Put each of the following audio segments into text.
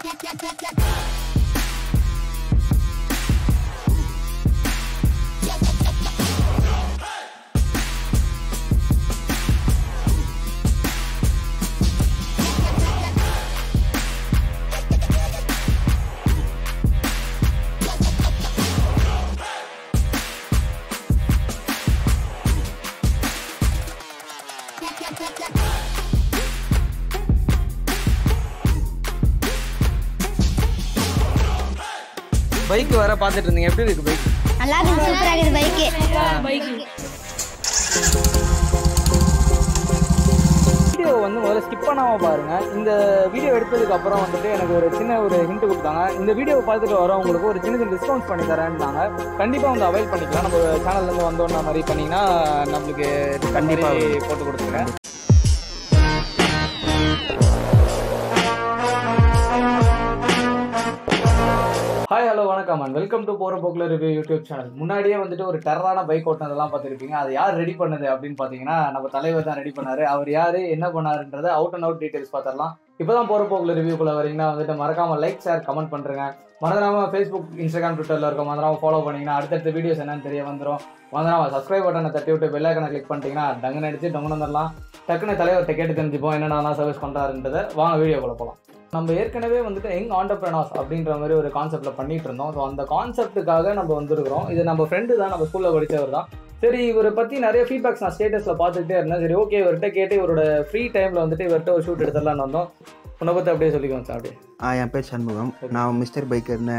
Bike வேற பார்த்துட்டு இருந்தீங்க எப்படி இருக்கு பைக் நல்லா இருக்கு சூப்பரா இருக்குது பைக்கு வீடியோ வந்து முதல்ல ஸ்கிப் பண்ணாம பாருங்க இந்த வீடியோ எடுத்ததுக்கு அப்புறம் வந்துட்டு எனக்கு ஒரு சின்ன ஒரு ஹிண்ட் கொடுத்தாங்க இந்த வீடியோ பார்த்துட்டு வரவங்களுக்கு ஒரு சின்ன சின்ன டிஸ்கவுண்ட் பண்ணி தரேன்னாங்க கண்டிப்பா வந்து அவைல் பண்ணிக்கலாம் நம்ம சேனல்ல இருந்து வந்தோம்னா மாதிரி பண்ணீங்கன்னா நம்மளுக்கு கண்டிப்பா போட்டு கொடுத்துருங்க ஹாய் ஹலோ வணக்கம் அண்ட் வெல்கம் டு போற போக்குல ரிவ்யூ யூடியூப் சேனல் முன்னாடியே வந்துட்டு ஒரு டெரரான பைக் ஓட்டினதெல்லாம் பார்த்துருப்பீங்க அது யார் ரெடி பண்ணது அப்படின்னு பார்த்தீங்கன்னா நம்ம தலைவர் தான் ரெடி பண்ணாரு அவர் யாரு என்ன பண்ணாருன்றத அவுட் அண்ட் அவுட் டீடைல்ஸ் பார்த்துடலாம் இப்போதான் போற போக்குல ரிவ்யூக்குள்ள வரீங்கன்னா வந்துட்டு மறக்காம லைக் ஷேர் கமெண்ட் பண்ணுறேங்க மறந்துடாம ஃபேஸ்புக் இன்ஸ்டாகிராம் ட்விட்டர்ல இருக்க மறந்துடாம ஃபாலோ பண்ணீங்கன்னா அடுத்தடுத்த வீடியோஸ் என்னன்னு தெரிய வந்துடும் மறந்துடாம சப்ஸ்கிரைப் பட்டனை தட்டி விட்டு பெல் ஐக்கனை கிளிக் பண்ணிட்டீங்கன்னா டங்குன்னு அடிச்சு டங்குன்னு வந்துடலாம் டக்குன்னு தலைவர்கிட்ட கேட்டு தெரிஞ்சுப்போம் என்னென்னலாம் சர்வீஸ் பண்ணுறாருன்றதை வாங்க வீடியோக்குள்ள போகலாம் நம்ம ஏற்கனவே வந்துட்டு யங் ஆண்டர்பிரனர்ஸ் அப்படின்ற மாதிரி ஒரு கான்செப்ட்ல பண்ணிட்டு இருந்தோம் ஸோ அந்த கான்செப்ட்டுக்காக நம்ம வந்திருக்கிறோம் இது நம்ம ஃப்ரெண்டு தான் நம்ம ஸ்கூல்ல படிச்சவர் தான் சரி இவரை பத்தி நிறைய ஃபீட்பேக்ஸ் நான் ஸ்டேட்டஸ்ல பார்த்துக்கிட்டே இருந்தேன் சரி ஓகே இவர்கிட்ட கேட்டு இவரோட ஃப்ரீ டைம்ல வந்துட்டு இவர்கிட்ட ஒரு ஷூட் எடுத்துடலாம்னு வந்தோம் உன்னை பத்தி அப்படியே சொல்லிக்கோங்க சார் அப்படியே ஆ என் பேர் சண்முகம் நான் மிஸ்டர் பைக்கர்னு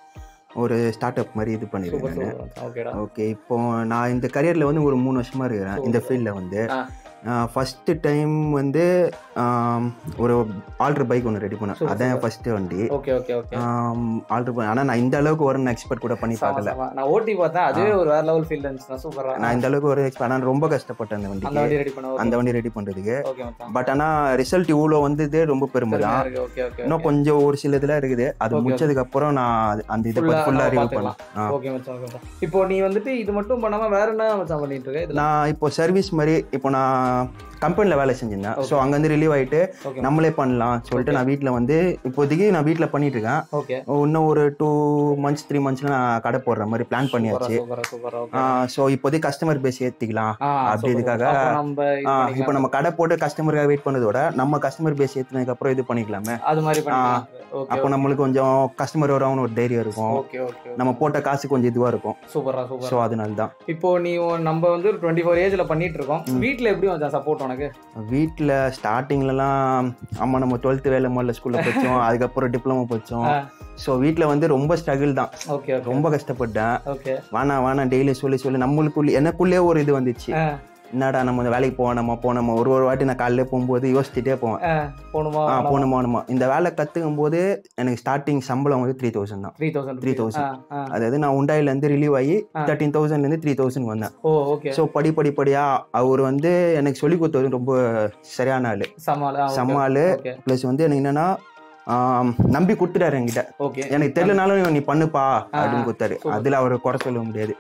ஒரு ஸ்டார்ட் அப் மாதிரி இது சூப்பர் பண்ணியிருக்கேன் நான் சூப்பர் ஓகேடா ஓகே இப்போ நான் இந்த கரியரில் வந்து ஒரு மூணு வருஷமாக இருக்கிறேன் இந்த ஃபீல்டில் வந்து ஆ. ஃபஸ்ட்டு டைம் வந்து ஆம், ஒரு ஆல்ட்ரு பைக் ஒன்று ரெடி பண்ணேன் Super, அதான் super. ஃபஸ்ட்டு வண்டி ஓகே ஓகே ஓகே ஆல்ட்ரு பண்ண ஆனால் நான் இந்த அளவுக்கு வரும்னு எக்ஸ்பெக்ட் கூட பண்ணி பார்க்கல நான் ஓட்டி பார்த்தேன் அதுவே ஒரு வேற லெவல் ஃபீல் இருந்துச்சு சூப்பரா நான் இந்த அளவுக்கு ஒரு எக்ஸ்பெக்ட் ஆனால் ரொம்ப கஷ்டப்பட்டேன் அந்த அந்த வண்டிக்கு வண்டி ரெடி பண்ண அந்த வண்டி ரெடி பண்ணுறதுக்கு ஓகே மச்சான் பட் ஆனால் ரிசல்ட் இவ்வளோ வந்தது ரொம்ப பெருமை தான் ஓகே ஓகே இன்னும் கொஞ்சம் ஒரு சில இதில் இருக்குது அது Okay, okay. முடிச்சதுக்கு அப்புறம் நான் அது- அந்த இதை Full-ஆ பற்றி ஃபுல்லாக நம்ம ரிவ்யூ பார்த்துக்கலாம். பண்ணேன் ஆ. ஓகே மச்சான் ஓகே மச்சான் இப்போ நீ வந்துட்டு இது மட்டும் பண்ணாம வேற என்ன மச்சான் பண்ணிட்டு இருக்க இதுல நான் இப்போ சர்வீஸ் மாதிரி இப்போ நான் கம்பெனியில் வேலை செஞ்சிருந்தேன் Okay. ஸோ அங்கேருந்து ரிலீவ் ஆகிட்டு ஓகே நம்மளே பண்ணலாம் சொல்லிட்டு நான் வீட்டில் வந்து இப்போதைக்கு நான் வீட்டில் பண்ணிட்டு இருக்கேன் ஓகே இன்னும் ஒரு டூ மந்த்ஸ் த்ரீ மந்த்ஸ்ல நான் கடை போடுற மாதிரி பிளான் பண்ணியாச்சு சூப்பர் சூப்பர் ஓகே ஸோ இப்போதைக்கு கஸ்டமர் பேஸ் ஏற்றிக்கலாம் அப்படி இதுக்காக, நம்ம இது இப்போ பண்ணிக்கலாம். நம்ம கடை போட்டு கஸ்டமருக்காக வெயிட் பண்ணதோட நம்ம கஸ்டமர் பேஸ் ஏற்றினதுக்கு அப்புறம் இது பண்ணிக்கலாமே அது மாதிரி பண்ணிக்கலாம் ஓகே அப்போ நம்மளுக்கு கொஞ்சம் கஸ்டமர் வரவங்க ஒரு தைரியம் இருக்கும் ஓகே ஓகே நம்ம போட்ட காசு கொஞ்சம் இதுவாக இருக்கும் சூப்பரா சூப்பர் ஸோ அதனால தான் இப்போ நீ உன் நம்ம வந்து ஒரு டுவெண்ட்டி ஃபோர் ஏஜ்ல பண்ணிட்டு இருக்கோம் வீட்ல எப்படி மச்சான் சப்போர்ட் உனக்கு வீட்டில் ஸ்டார்டிங்லலாம் ஆமாம் நம்ம டுவெல்த்து வேலை முதல்ல ஸ்கூலில் படித்தோம் அதுக்கப்புறம் டிப்ளமோ படித்தோம் ஆ. ஸோ வீட்டில் வந்து ரொம்ப ஸ்ட்ரகிள் தான் ஓகே ஓகே ரொம்ப கஷ்டப்பட்டேன் ஓகே வேணாம் வேணாம் டெய்லி சொல்லி சொல்லி நம்மளுக்குள்ளே எனக்குள்ளே ஒரு இது வந்துச்சு என்னடா நம்ம இந்த வேலைக்கு போனோமா போனோமா ஒரு ஒரு வாட்டி நான் காலையில போகும்போது யோசிச்சுட்டே போவேன் போணுமா ஆ போகணுமா போகணுமா இந்த வேலை கற்றுக்கும் போது எனக்கு ஸ்டார்டிங் சம்பளம் வந்து த்ரீ தௌசண்ட் தான் த்ரீ தௌசண்ட் 3000. அதாவது நான் உண்டாயிலேருந்து ரிலீவ் ஆகி தேர்ட்டீன் தௌசண்ட்லேருந்து த்ரீ தௌசண்ட் வந்தேன் ஓ ஓகே ஸோ படி படி படியா அவர் வந்து எனக்கு சொல்லி கொடுத்தது ரொம்ப சரியான ஆள் சமாள செம்ம ஆளு ஓகே ப்ளஸ் வந்து எனக்கு என்னன்னா ஆம், நம்பி கொடுத்துட்டாரு என்கிட்ட ஓகே எனக்கு தெரியலனாலும் நீ பண்ணுப்பா அப்படின்னு கொடுத்தாரு super. அதுல அவரை குறை சொல்ல முடியாது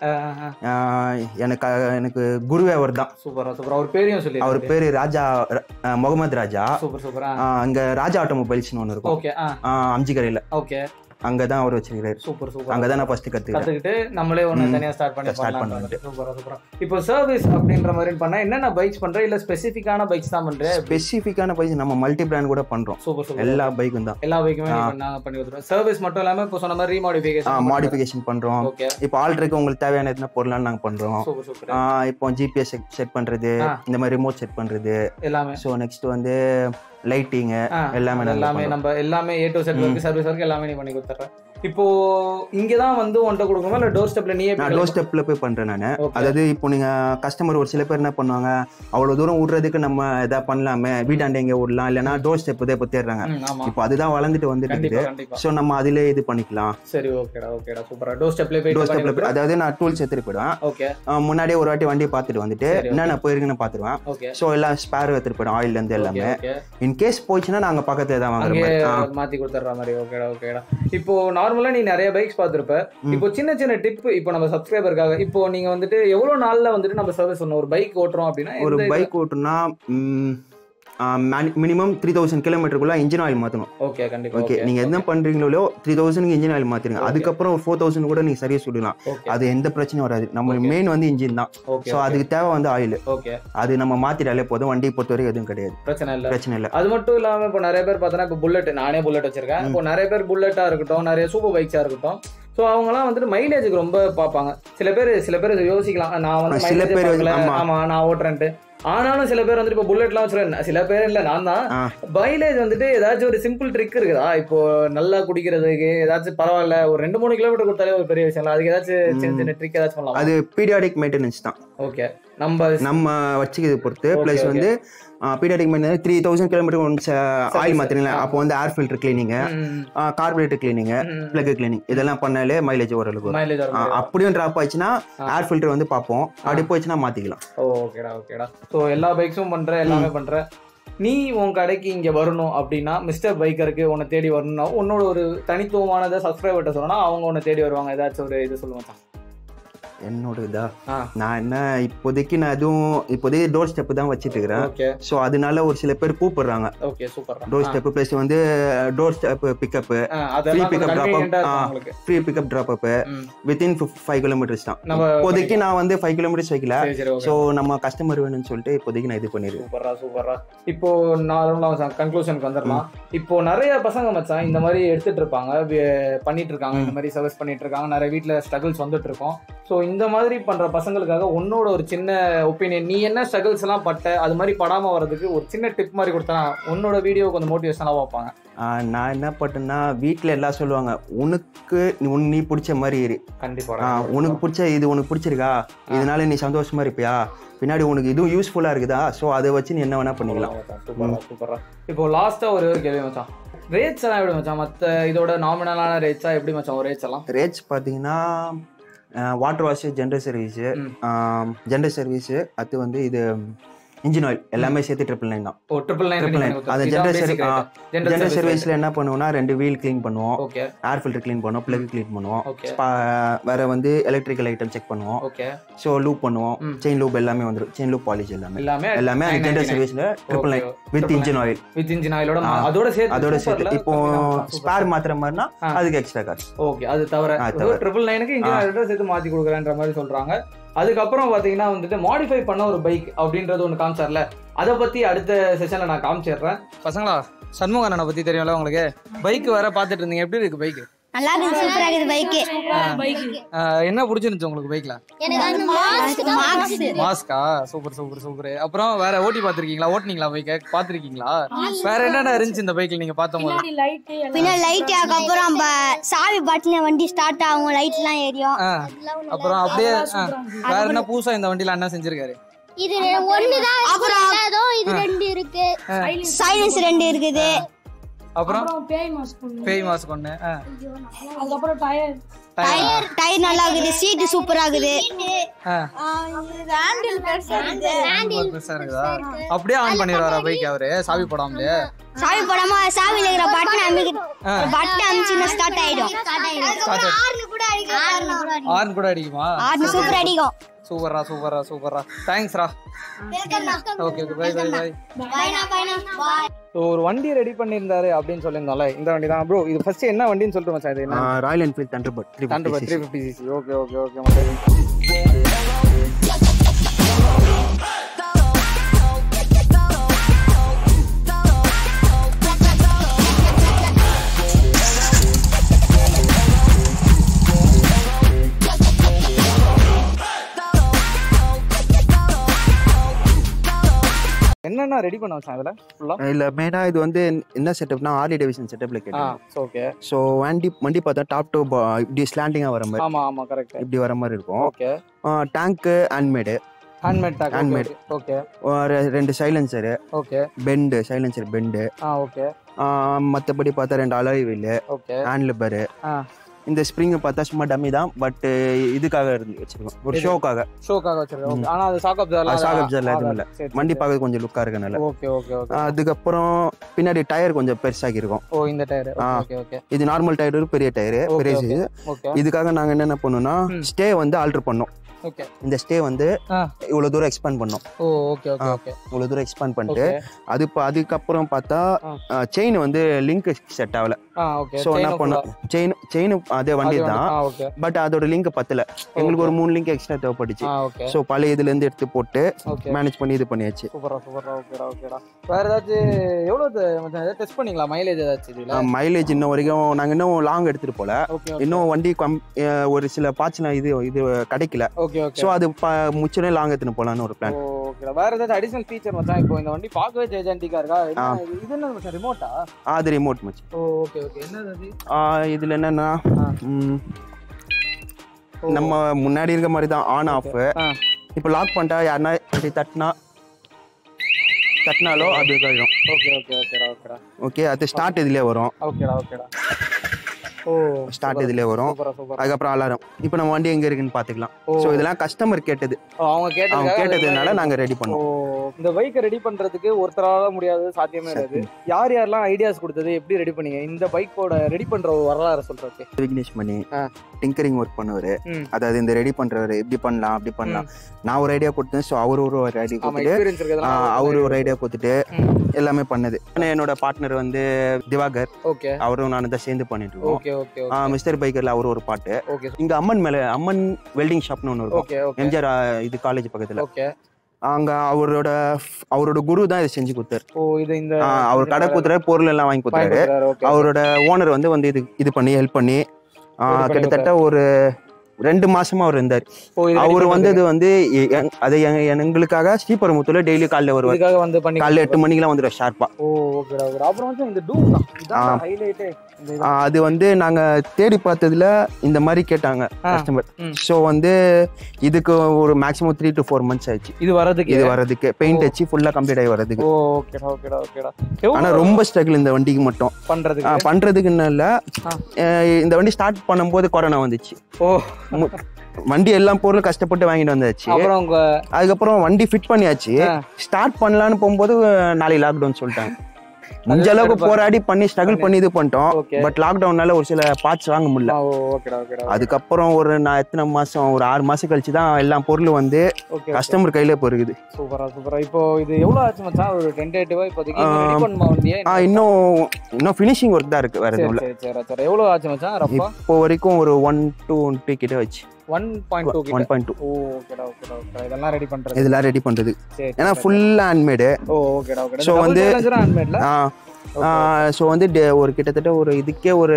ஆஹ் எனக்கு எனக்கு குருவே அவர் தான் சூப்பரா சூப்பர் அவர் பேரையும் சொல்லி அவர் பேரு ராஜா அஹ் முகமது ராஜா சூப்பர் சூப்பரா ஆஹ் அங்க ராஜா ஆட்டோமொபைல்ஸ்னு ஒன்று இருக்கும் ஓகே ஆ ஆஹ் அம்ஜிக்கரையில ஓகே அங்கதான் அவர் வச்சிருக்காரு சூப்பர் சூப்பர் அங்கதான் நான் ஃபர்ஸ்ட் கத்துக்கிறேன் கத்துக்கிட்டு நம்மளே ஒண்ணு ம். தனியா ஸ்டார்ட் பண்ணி Start பண்ணலாம் பண்ணலான்ட்டு. சூப்பரா சூப்பரா இப்போ சர்வீஸ் அப்படின்ற மாதிரி பண்ணா என்னென்ன பைக்ஸ் பண்ற இல்ல ஸ்பெசிஃபிக்கான பைக்ஸ் தான் பண்ற ஸ்பெசிஃபிக்கான பைக் நம்ம மல்டி பிராண்ட் கூட பண்றோம் சூப்பர் சூப்பர் எல்லா பைக்கும் தான் எல்லா பைக்குமே ஆ. நாங்க பண்ணி கொடுத்துருவோம் சர்வீஸ் மட்டும் இல்லாம இப்போ சொன்ன மாதிரி ரீமாடிஃபிகேஷன் மாடிஃபிகேஷன் பண்றோம் ஓகே இப்போ ஆல்ரெடி உங்களுக்கு தேவையான எதுனா பொருளாக நாங்க பண்றோம் சூப்பர் சூப்பர் ஆஹ் இப்போ ஜிபிஎஸ் செட் பண்றது ஆ. இந்த மாதிரி ரிமோட் செட் பண்றது எல்லாமே ஸோ நெக்ஸ்ட் வந்து லைட்டிங்கு ஆ, எல்லாமே அது நல்லா எல்லாமே பண்றோம். நம்ம எல்லாமே ஏ டு செட் வரைக்கும் சர்வீஸ் வரைக்கும் எல்லாமே நீ பண்ணி கொடுத்துறேன் இப்போ இங்க தான் வந்து உன்கிட்ட கொடுக்கணுமா இல்ல டோர் ஸ்டெப்ல நீயே நான் டோர் ஸ்டெப்ல போய் பண்றேன் நான் Okay. அதாவது இப்போ நீங்க கஸ்டமர் ஒரு சில பேர் என்ன பண்ணுவாங்க அவ்வளவு தூரம் விடுறதுக்கு நம்ம எதா பண்ணலாமே வீட்டாண்ட எங்க விடலாம் இல்லைன்னா டோர் ஸ்டெப் தான் இப்போ தேடுறாங்க ம், ஆமா இப்போ அதுதான் வளர்ந்துட்டு வந்துட்டு கண்டிப்பா இருக்குது கண்டிப்பா ஸோ நம்ம அதிலே இது பண்ணிக்கலாம் சரி ஓகேடா ஓகேடா சூப்பரா டோர் ஸ்டெப்ல டோர் போய் ஸ்டெப்ல பண்ணி அதாவது நான் டூல்ஸ் எடுத்துட்டு போயிடுவேன் ஓகே ஆஹ் முன்னாடியே ஒரு வாட்டி வண்டியை பார்த்துட்டு வந்துட்டு சரி, okay. என்னென்ன போயிருக்குன்னு பார்த்துருவேன் ஓகே ஸோ எல்லாம் ஸ்பேர் எடுத்துட்டு போயிடும் ஆயில்ல இருந்து எல்லாமே ஓகே இன்கேஸ் போயிடுச்சுன்னா நாங்க பக்கத்துல தான் வாங்குற அங்கே மாதிரி ஆ. மாத்தி கொடுத்துட்ற மாதிரி ஓகேடா ஓகேடா இப்போ நார்மலா நீ நிறைய பைக்ஸ் பார்த்திருப்ப இப்போ சின்ன சின்ன டிப் இப்போ நம்ம சப்ஸ்கிரைபருக்காக இப்போ நீங்க வந்துட்டு எவ்வளவு நாள்ல வந்துட்டு நம்ம சர்வீஸ் பண்ணணும் ஒரு பைக் ஓட்டுறோம் அப்படின்னா ஒரு எந்த இது- பைக் ஓட்டுனா மினிமம் த்ரீ தௌசண்ட் கிலோமீட்டருக்குள்ள இன்ஜின் ஆயில் மாற்றணும் ஓகே கண்டிப்பா ஓகே நீங்க என்ன பண்றீங்களோ த்ரீ தௌசண்ட்க்கு இன்ஜின் ஆயில் மாத்திருங்க Okay. அதுக்கப்புறம் ஒரு ஃபோர் தௌசண்ட் கூட நீங்க சரியா சொல்லலாம் ஓகே அது எந்த பிரச்சனையும் வராது நம்ம Okay. மெயின் வந்து இன்ஜின் தான் ஓகே ஸோ அதுக்கு தேவை வந்து ஆயில் ஓகே அது நம்ம மாத்திட்டாலே போதும் வண்டியை பொறுத்த வரைக்கும் எதுவும் கிடையாது பிரச்சனை இல்ல பிரச்சனை இல்லை அது மட்டும் இல்லாம இப்போ நிறைய பேர் பார்த்தோன்னா இப்போ புல்லட் நானே புல்லட் வச்சிருக்கேன் ம். இப்போ நிறைய பேர் புல்லட்டா இருக்கட்டும் நிறைய சூப்பர் பைக்ஸா இருக்கட்டும் ஸோ அவங்கலாம் வந்துட்டு மைலேஜுக்கு ரொம்ப பார்ப்பாங்க சில பேர் சில பேர் யோசிக்கலாம் நான் வந்து சில மைலேஜ் பேர் பார்க்கல ஆமா. ஆமா நான் ஓட்டுறேன்ட்டு ஆனாலும் சில பேர் வந்துட்டு இப்போ புல்லட்லாம் வச்சிருக்கேன் சில பேர் இல்ல நான் தான் ஆ. மைலேஜ் வந்துட்டு ஏதாச்சும் ஒரு சிம்பிள் ட்ரிக் இருக்குதா இப்போ நல்லா குடிக்கிறதுக்கு ஏதாச்சும் பரவாயில்ல ஒரு ரெண்டு மூணு கிலோமீட்டர் கொடுத்தாலே ஒரு பெரிய விஷயம் இல்ல அதுக்கு ஏதாச்சும் சின்ன ம். சின்ன ட்ரிக் ஏதாச்சும் பண்ணலாம் அது பீரியாடிக் மெயின்டெனன்ஸ் தான் ஓகே நம்ம நம்ம வச்சுக்கிறது பொறுத்து Okay, ப்ளஸ் okay. வந்து periodic maintenance three thousand kilometre once oil சரி. மாத்திரீங்களா ஆ. அப்போ வந்து air filter cleaning carburettor cleaning plug cleaning இதெல்லாம் பண்ணாலே மைலேஜ் ஓரளவுக்கு வரும் மைலேஜ் ஆ, அப்படியும் ட்ராப் ஆச்சுன்னா ஆ. ஏர் ஃபில்டர் வந்து பார்ப்போம் அப்படி போச்சுன்னா மாத்திக்கலாம் ஓ ஓகேடா ஓகேடா ஸோ எல்லா பைக்ஸும் பண்ற எல்லாமே பண்ற நீ உன் கடைக்கு இங்க வரணும் அப்படின்னா மிஸ்டர் பைக்கருக்கு உன்னை தேடி வரணும்னா உன்னோட ஒரு தனித்துவமானதை சப்ஸ்கிரைபர்கிட்ட சொன்னா அவங்க உன்னை தேடி வருவாங்க ஏதாச்சும் ஒரு இது சொல்லுவாங்க என்னோட இதா ஆ. நான் என்ன இப்போதைக்கு நான் எதுவும் இப்போதைக்கு டோர் ஸ்டெப் தான் வச்சிட்டு இருக்கிறேன் ஓகே ஸோ அதனால ஒரு சில பேர் கூப்பிடுறாங்க okay super doorstep plus வந்து டோர் ஸ்டெப் பிக்கப் அதெல்லாம் pickup கொஞ்சம் drop up. convenient-ஆ இருக்கும் ஆ. உங்களுக்கு ஃப்ரீ பிக்கப் ட்ராப் அப் ம். வித்தின் ஃபைவ் கிலோமீட்டர்ஸ் தான் நம்ம இப்போதைக்கு நான் வந்து ஃபைவ் கிலோமீட்டர்ஸ் வைக்கல சரி சரி ஓகே ஸோ நம்ம கஸ்டமர் வேணும்னு சொல்லிட்டு இப்போதைக்கு நான் இது பண்ணிடுவேன் சூப்பரா சூப்பரா இப்போ நார்மலா கன்க்ளூஷனுக்கு வந்துடலாம் இப்போ நிறைய பசங்க மச்சான் இந்த மாதிரி எடுத்துட்டு இருப்பாங்க வி- பண்ணிட்டு இருக்காங்க இந்த மாதிரி சர்வீஸ் பண்ணிட்டு இருக்காங்க நிறைய வீட்ல ஸ்ட்ரகிள்ஸ் வந்துட்டு இருக்கோம் ஸோ இந்த மாதிரி பண்ற பசங்களுக்காக உன்னோட ஒரு சின்ன ஒப்பீனியன் நீ என்ன ஸ்ட்ரகிள்ஸ் எல்லாம் பட்ட அது மாதிரி படாம வர்றதுக்கு ஒரு சின்ன டிப் மாதிரி கொடுத்தா உன்னோட வீடியோ கொஞ்சம் மோட்டிவேஷனாக பார்ப்பாங்க ஆஹ் நான் என்ன பண்ணேன்னா வீட்டில் எல்லாம் சொல்லுவாங்க உனக்கு நீ உன் நீ பிடிச்ச மாதிரி இரு கண்டிப்பா ஆஹ் உனக்கு பிடிச்ச இது உனக்கு பிடிச்சிருக்கா இதனால நீ சந்தோஷமா இருப்பியா பின்னாடி உனக்கு இதுவும் யூஸ்ஃபுல்லா இருக்குதா ஸோ அதை வச்சு நீ என்ன வேணா பண்ணிக்கலாம் சூப்பரா சூப்பரா இப்போ லாஸ்டா ஒரு கேள்வி மச்சான் ரேட்ஸ் எல்லாம் எப்படி மச்சான் மத்த இதோட நாமினலான ரேட்ஸா எப்படி மச்சான் ஒரு ரேட்ஸ் எல்லாம் ரேட்ஸ் பார்த்தீங்கன்னா வாட்டர் வாஷ் ஜென்ரல் சர்வீஸு ம். ஜென்ரல் சர்வீஸு அது வந்து இது இன்ஜின் ஆயில் எல்லாமே சேர்த்து ட்ரிபிள் நைன் தான் oh triple nine triple nine அது ஜென்ரல் சர்வீஸ் ஜென்ரல் சர்வீஸில் என்ன பண்ணுவோம்னா ரெண்டு வீல் க்ளீன் பண்ணுவோம் ஓகே ஏர் ஃபில்டர் க்ளீன் பண்ணுவோம் ப்ளக் க்ளீன் பண்ணுவோம் ஓகே Spa- வேற வந்து எலக்ட்ரிக்கல் ஐட்டம் செக் பண்ணுவோம் ஓகே ஸோ லூப் பண்ணுவோம் ம். செயின் லூப் எல்லாமே வந்துடும் செயின் லூப் பாலிஷ் எல்லாமே எல்லாமே எல்லாமே அந்த ஜென்ரல் சர்வீஸ்ல triple nine with engine oil with engine ஆயிலோட ஆ. அதோட சேர்த்து அதோட super சேர்த்து ல? இப்போ ஸ்பேர் மாத்துற மாதிரினா ஆ. அதுக்கு எக்ஸ்ட்ரா காசு ஓகே அது தவிர ஆ, தவிர. ட்ரிபிள் நைனுக்கு இன்ஜின் ஆ. ஆயிலோட சேர்த்து மாத்தி கொடுக்குறேன்ற மாதிரி சொல்றாங்க அதுக்கப்புறம் பாத்தீங்கன்னா வந்துட்டு மாடிஃபை பண்ண ஒரு பைக் அப்படின்றது ஒன்று காமிச்சார்ல அதை பத்தி அடுத்த செஷன்ல நான் காமிச்சிடுறேன் பசங்களா சண்முக அண்ணனை பத்தி தெரியும்ல உங்களுக்கு பைக் வேற பாத்துட்டு இருந்தீங்க எப்படி இருக்கு பைக் நல்லா இருக்குது சூப்பரா இருக்குது பைக்கு என்ன பிடிச்சிருந்துச்சு உங்களுக்கு பைக்ல எனக்கு வந்து மார்க்ஸ் மாஸ்கா சூப்பர் சூப்பர் சூப்பர் அப்புறம் வேற ஓட்டி பாத்திருக்கீங்களா ஓட்டுனீங்களா பைக்க பாத்திருக்கீங்களா வேற என்னென்ன இருந்துச்சு இந்த பைக்ல நீங்க பார்த்த போது பின்ன லைட் அதுக்கப்புறம் ப- சாவி பட்டின வண்டி ஸ்டார்ட் ஆகும் லைட் எல்லாம் எரியும் ஆ, அப்புறம் அப்படியே ஆ, வேற என்ன புதுசா இந்த வண்டியில அண்ணா செஞ்சிருக்காரு இது ஒண்ணுதான் அப்புறம் ஏதோ இது ரெண்டு இருக்கு சைலன்ஸ் ரெண்டு இருக்குது அப்புறம் பேய் மாஸ்க் ஒண்ணு பேய் மாஸ்க் ஒண்ணு ஆ. அதுக்கப்புறம் டயர் டயர் டயர் நல்லா இருக்குது சீட் சூப்பரா இருக்குது ஆ, ஹேண்டில் பெருசா ரொம்ப பெருசா இருக்குதா அப்படியே ஆன் பண்ணிடுவாரா பைக் அவரு சாவி போடாமலே சாவி போடாம சாவில இருக்கிற பட்டன் அமைக்க பட்டன் அமைச்சுன்னா ஸ்டார்ட் ஆயிடும் ஹார்ன் கூட அடிக்கும் ஆர்ன் கூட அடிக்குமா ஹார்ன் சூப்பர் அடிக்கும் சூப்பரா சூப்பரா சூப்பரா தேங்க்ஸ்ரா okay okay bye bye bye பைனா பைனா பாய் ஸோ ஒரு வண்டி ரெடி பண்ணியிருந்தாரு அப்படின்னு சொல்லியிருந்தால இந்த வண்டி தான் ப்ரோ இது ஃபர்ஸ்ட் என்ன வண்டின்னு சொல்லிட்டு மச்சான் இது என்ன Royal Enfield Thunderbird three Thunderbird three fifty CC okay okay okay என்னென்ன ரெடி பண்ண வச்சான் அதில் ஃபுல்லாக இல்ல மெயினா இது வந்து என்ன செட்டப்னா ஆர்லி டெவிஷன் செட்டப்ல ஆ கேட்டேன் ஓகே ஸோ வண்டி வண்டி பார்த்தா டாப் டு இப்படி ஸ்லாண்டிங்கா வர மாதிரி ஆமா ஆமா கரெக்ட் இப்படி வர மாதிரி இருக்கும் ஓகே டேங்க்கு ஹேண்ட்மேடு ஹேண்ட்மேட் டாக் Handmade. ஓகே ரெண்டு silencer okay bend silencer bend ஆ ஓகே மற்றபடி பார்த்தா ரெண்டு அலாய் வீலு ஓகே ஹேண்ட் லிப்பரு ஆ இந்த ஸ்ப்ரிங் பார்த்தா சும்மா டம்மி தான் பட் இதுக்காக இருந்து வச்சிருக்கோம் ஒரு இது? ஷோக்காக ஷோக்காக வச்சிருக்கேன் ஓகே ம். ஆனா அது சாக் அது shock absorber எதுவும் இல்ல. வண்டி பார்க்க கொஞ்சம் லுக்கா இருக்கனால ஓகே ஓகே ஓகே அதுக்கப்புறம் பின்னாடி டயர் கொஞ்சம் பெருசாகி இருக்கும் ஓ இந்த டயர் ஆ. ஓகே ஓகே இது நார்மல் டயர் பெரிய டயர் Okay, பெரிய okay. size. ஓகே இதுக்காக நாங்க என்னென்ன பண்ணோம்னா ம். ஸ்டே வந்து ஆல்டர் பண்ணோம் ஓகே இந்த ஸ்டே வந்து ஆ. இவ்வளவு தூரம் எக்ஸ்பேண்ட் பண்ணோம் ஓ ஓகே ஓகே ஆ. ஓகே இவ்வளவு தூரம் எக்ஸ்பேண்ட் பண்ணிட்டு ஓகே அது இப்போ அதுக்கப்புறம் பார்த்தா ஆ. செயின் வந்து லிங்க் செட் ஆகல ஆ ஓகே ஸோ என்ன பண்ணோம் செயின் செயின் அதே வண்டி தான் ஆ ஓகே பட் அதோட லிங்க் பத்தல எங்களுக்கு ஒரு மூணு லிங்க் எக்ஸ்ட்ரா தேவைப்பட்டுச்சு ஆ ஓகே ஸோ பழைய இதுல இருந்து எடுத்து போட்டு ஓகே மேனேஜ் பண்ணி இது பண்ணியாச்சு சூப்பரா சூப்பரா ஓகேடா ஓகேடா வேற ஏதாச்சும் எவ்வளவு மச்சான் ஏதாவது டெஸ்ட் பண்ணீங்களா மைலேஜ் ஏதாச்சும் இதுல மைலேஜ் இன்ன வரைக்கும் நாங்க இன்னும் லாங் எடுத்துட்டு போல ஓகே இன்னும் வண்டி கம் அஹ் ஒரு சில பார்ட்ஸ்லாம் இது இது கிடைக்கல ஓகே ஓகே ஸோ அது ப முச்சுனே லாங் எடுத்துன்னு போலான்னு ஒரு பிளான் ஓகேடா வேற ஏதாச்சும் அடிஷனல் ஃபீச்சர் மச்சான் இப்போ இந்த வண்டி பார்க்கவே ஜெயஜாண்டிக்கா இருக்கா என்ன இது- இது என்ன மச்சான் ரிமோட்டா அது ரிமோட் மச்சு ஓ ஓகே ஓகே என்னது அது ஆஹ் இதுல என்னன்னா ஆ. ம், ஓ. நம்ம முன்னாடி இருக்க மாதிரி தான் ஆன் ஆஃப் ஆ இப்போ லாக் பண்ணிட்டா யாருன்னா இப்படி தட்டினா தட்டினாலோ அது கழிடும் ஓகே ஓகே ஓகேடா ஓகேடா ஓகே அது ஸ்டார்ட் இதுலயே வரும் ஓகேடா ஓகேடா ஓ ஸ்டார்ட் இதுலயே வரும் சூப்பரா சூப்பரா அதுக்கப்புறம் அலாரம் இப்போ நம்ம வண்டி எங்க இருக்குன்னு பாத்துக்கலாம் ஓ ஸோ இதெல்லாம் கஸ்டமர் கேட்டது ஓ, அவங்க அவங்க கேட்டதுக்காக கேட்டதுனால நாங்க ரெடி ஓ பண்ணோம் இந்த பைக்கை ரெடி பண்றதுக்கு ஒருத்தரால முடியாது சாத்தியமே இருக்காது யார் யாரெல்லாம் ஐடியாஸ் கொடுத்தது எப்படி ரெடி பண்ணீங்க இந்த பைக்கோட ரெடி பண்ற ஒரு வரலாறு சொல்றது விக்னேஷ் பண்ணி ஆ. டிங்கரிங் ஒர்க் பண்ணுவாரு ம். அதாவது இந்த ரெடி பண்றவரு இப்படி பண்ணலாம் அப்படி பண்ணலாம் நான் ஒரு ஐடியா கொடுத்தேன் ஸோ அவர் ஒரு ஒரு ஐடியா ஆமா கொடுத்துட்டு எக்ஸ்பீரியன்ஸ் ஆ, இருக்கிறதுனால அவரு ஒரு ஐடியா கொடுத்துட்டு ம். எல்லாமே பண்ணது ஆனா என்னோட பார்ட்னர் வந்து திவாகர் ஓகே அவரும் நானும் தான் சேர்ந்து பண்ணிட்டு இருக்கோம் ஓகே ஓகே ஆ, மிஸ்டர் பைக்கர்ல அவரு ஒரு பாட்டு ஓகே இங்க அம்மன் மேல அம்மன் வெல்டிங் ஷாப்னு ஒன்று இருக்கும் ஓகே ஓகே எம்ஜிஆர் ஆ, இது காலேஜ் பக்கத்துல ஓகே அங்க அவரோட அவரோட குரு தான் இதை செஞ்சு கொடுத்தாரு ஓ இது இந்த ஆ, அவர் கடை கொடுத்துறாரு பொருள் எல்லாம் வாங்கி கொடுத்தாரு ஓகே அவரோட ஓனர் வந்து வந்து இது இது பண்ணி ஹெல்ப் பண்ணி ஆ, இது பண்ணி கிட்டத்தட்ட ஒரு ரெண்டு மாசமா அவர் இருந்தார் ஓ இது அவர் ready வந்தது வந்து எ- எங்- அது எங்க- எங்களுக்காக ஸ்ரீபெரும்புத்தூர்ல டெய்லி காலைல வருவார் இதுக்காக வந்து பண்ணி காலைல எட்டு மணிக்கெல்லாம் வந்துடுவார் ஷார்ப்பா ஓ ஓகே ஓகே அப்புறம் வந்து இந்த டூம் தான் இதான் ஹைலைட்டே இந்த இது. அது வந்து நாங்க தேடி பார்த்ததுல இந்த மாதிரி கேட்டாங்க ஆ. கஸ்டமர் ம். ஸோ வந்து இதுக்கு ஒரு maximum three to four months ஆயிடுச்சு இது வரதுக்கு இது வர்றதுக்கு பெயிண்ட் வச்சு ஃபுல்லா கம்ப்ளீட் ஆகி வர்றதுக்கு ஓ ஓகேடா ஓகேடா ஓகேடா ஆனா எவ்வளவு ரொம்ப ஸ்ட்ரகிள் இந்த வண்டிக்கு மட்டும் ஆ, பண்றதுக்கு பண்றதுக்குன்னு இல்ல ஆ. அஹ் இந்த வண்டி ஸ்டார்ட் பண்ணும்போது கொரோனா வந்துச்சு ஓ மு- வண்டி எல்லாம் பொருளும் கஷ்டப்பட்டு வாங்கிட்டு வந்தாச்சு அப்புறம் உங்க அதுக்கப்புறம் வண்டி ஃபிட் பண்ணியாச்சு ஆ. ஸ்டார்ட் பண்ணலான்னு போகும்போது நாளைக்கு லாக்டவுன் சொல்லிட்டாங்க முடிஞ்ச அளவுக்கு போராடி பண்ணி ஸ்ட்ரகிள் பண்ணி இது பண்ணிட்டோம் ஓகே பட் லாக்டவுன்னால ஒரு சில பார்ட்ஸ் வாங்க முடியல ஓ ஓகேடா ஓகேடா அதுக்கப்புறம் ஒரு நான் எத்தனை மாசம் ஒரு ஆறு மாசம் கழிச்சு தான் எல்லா பொருளும் வந்து ஓகே கஸ்டமர் கையில போயிருக்குது சூப்பரா சூப்பரா இப்போ இது எவ்வளவு ஆச்சு மச்சான் ஒரு டென்டேட்டிவா இப்போதைக்கு ஆ. ரெடி பண்ணுமா வண்டியே ஆ இன்னும் இன்னும் ஃபினிஷிங் ஒர்க் தான் இருக்கு வேற சரி எதுவும் இல்ல சரி சரி சரி எவ்வளவு ஆச்சு மச்சான் ரஃபா இப்போ வரைக்கும் ஒரு ஒன் டூ ஒன் டூ கிட்ட வச்சு one point two one point two oh ஓகேடா ஓகேடா ஓகேடா இதெல்லாம் ரெடி பண்றது இதெல்லாம் ரெடி பண்றது சரி ஏன்னா ஃபுல் ஹேண்ட்மேடு ஓ ஓகேடா ஓகேடா So so வந்து- வந்து ஹேண்ட்மேட்ல ஸோ வந்து டே- ஒரு கிட்டத்தட்ட ஒரு இதுக்கே ஒரு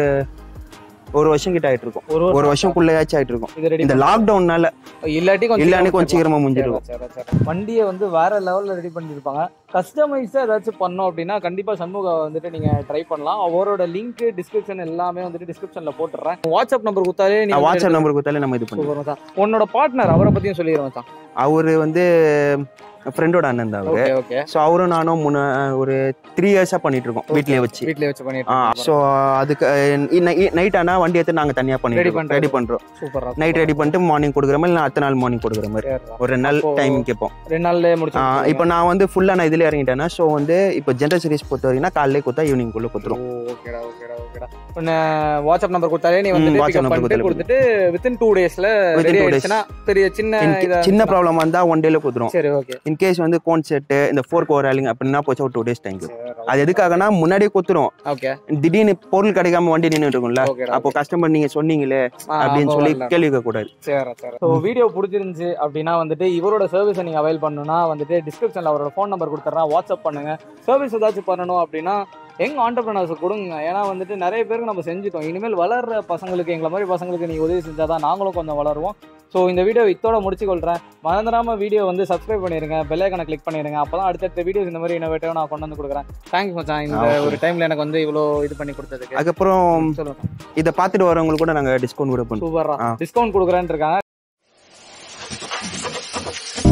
ஒரு வருஷம் கிட்ட ஆயிட்டு இருக்கும் ஒரு ஒரு வருஷம்குள்ளேயாச்சும் ஆயிட்டு இருக்கும் இது ரெடி இந்த லாக்டவுன்னால இல்லாட்டி கொஞ்சம் இல்லாட்டி கொஞ்சம் சீக்கிரம் சீக்கிரமா முடிஞ்சிருக்கும் சரி, சரி, சரி. வண்டியை வந்து வேற லெவல்ல ரெடி பண்ணிருப்பாங்க கஸ்டமைஸா ஏதாச்சும் பண்ணோம் அப்படின்னா கண்டிப்பா சண்முகா வந்துட்டு நீங்க ட்ரை பண்ணலாம் அவரோட லிங்க் டிஸ்கிரிப்ஷன் எல்லாமே வந்துட்டு டிஸ்கிரிப்ஷன்ல போட்டுறேன் வாட்ஸ்அப் நம்பர் கொடுத்தாலே நீ வாட்ஸ்அப் நம்பர் கொடுத்தாலே நம்ம இது பண்ணுவோம் சூப்பர் மச்சான் உன்னோட பார்ட்னர் அவரை பத்தியும் சொல்லிடுறேன் மச்சான் அவரு வந்து ஃப்ரெண்டோட அண்ணன் தான் அவரு ஓகே ஓகே ஸோ அவரும் நானும் முன்ன ஒரு த்ரீ இயர்ஸா பண்ணிட்டு இருக்கோம் வீட்லயே வச்சு வீட்லயே வச்சு பண்ணிட்டு ஸோ அதுக்கு நைட் ஆனா வண்டி எடுத்து நாங்க தனியா Ready பண்ணிட்டு பண்றது. ரெடி பண்றோம் சூப்பரா நைட் ரெடி பண்ணிட்டு மார்னிங் கொடுக்குற மாதிரி இல்லை அடுத்த நாள் மார்னிங் கொடுக்குற மாதிரி ஒரு ரெண்டு நாள் அப்போ- டைம் கேட்போம் ரெண்டு நாள்லயே முடிச்சு இப்போ நான் வந்து ஃபுல்லா நான் இதுல இறங்கிட்டேன்னா ஸோ வந்து இப்போ ஜென்ரல் சீரிஸ் பொறுத்த வரைக்கும் காலையிலே கொடுத்தா ஈவினிங் குள்ள கொடுத்துரும் ஓகேடா ஓகேடா ஓகேடா உன்ன வாட்ஸ்அப் நம்பர் கொடுத்தாலே நீ வந்து ம், WhatsApp பிக்கப் number பண்ணிட்டு கொடுத்தாலே கொடுத்துட்டு வித்தின் டூ டேஸ்ல Within ரெடி two days. ஆயிடுச்சுன்னா பெரிய சின்ன இதா சின்ன ப்ராப்ளம் வந்தா ஒன் டேல கொடுத்துரும் சரி ஓகே இன்கேஸ் வந்து கோன் செட்டு இந்த ஃபோர் கோர் ரேலிங் அப்படின்னா போச்சு ஒரு டூ டேஸ் டைம் அது எதுக்காகனா முன்னாடியே கொடுத்துரும் ஓகே திடீர்னு பொருள் கிடைக்காம வண்டி நின்றுட்டு இருக்கும்ல ஓகேடா அப்போ கஸ்டமர் நீங்க சொன்னீங்களே அப்படின்னு சொல்லி கேள்வி கேட்க கூடாது சரி சரி ஸோ வீடியோ பிடிச்சிருந்துச்சு அப்படின்னா வந்துட்டு இவரோட சர்வீஸை நீங்கள் அவைல் பண்ணணும்னா வந்துட்டு டிஸ்கிரிப்ஷனில் அவரோட ஃபோன் நம்பர் கொடுத்துட்றேன் வாட்ஸ்அப் பண்ணுங்க சர்வீஸ் ஏதாச்சும் பண்ணணும் அப்படின்னா எங்க ஆண்டர்பிரினர்ஸ் கொடுங்க ஏன்னா வந்துட்டு நிறைய பேருக்கு நம்ம செஞ்சுட்டோம் இனிமேல் வளர்ற பசங்களுக்கு எங்களை மாதிரி பசங்களுக்கு நீங்கள் உதவி செஞ்சால் தான் நாங்களும் கொஞ்சம் வளருவோம் ஸோ இந்த வீடியோ இத்தோட முடிச்சுக்கொள்கிறேன் மறந்துடாம வீடியோ வந்து சப்ஸ்கிரைப் பண்ணிடுங்க பெல்லைக்கனை கிளிக் பண்ணிடுங்க அப்போ தான் அடுத்தடுத்த வீடியோஸ் இந்த மாதிரி இன்னோவேட்டிவாக நான் கொண்டு வந்து கொடுக்குறேன் தேங்க்ஸ் மச்சான் இந்த Okay. ஒரு டைமில் எனக்கு வந்து இவ்வளோ இது பண்ணி கொடுத்ததுக்கு அதுக்கப்புறம் சொல்லுங்க இதை பார்த்துட்டு வரவங்களுக்கு கூட நாங்க டிஸ்கவுண்ட் கூட பண்ணுவோம் சூப்பரா ஆ. டிஸ்கவுண்ட் கொடுக்குறேன்னு இருக்காங்க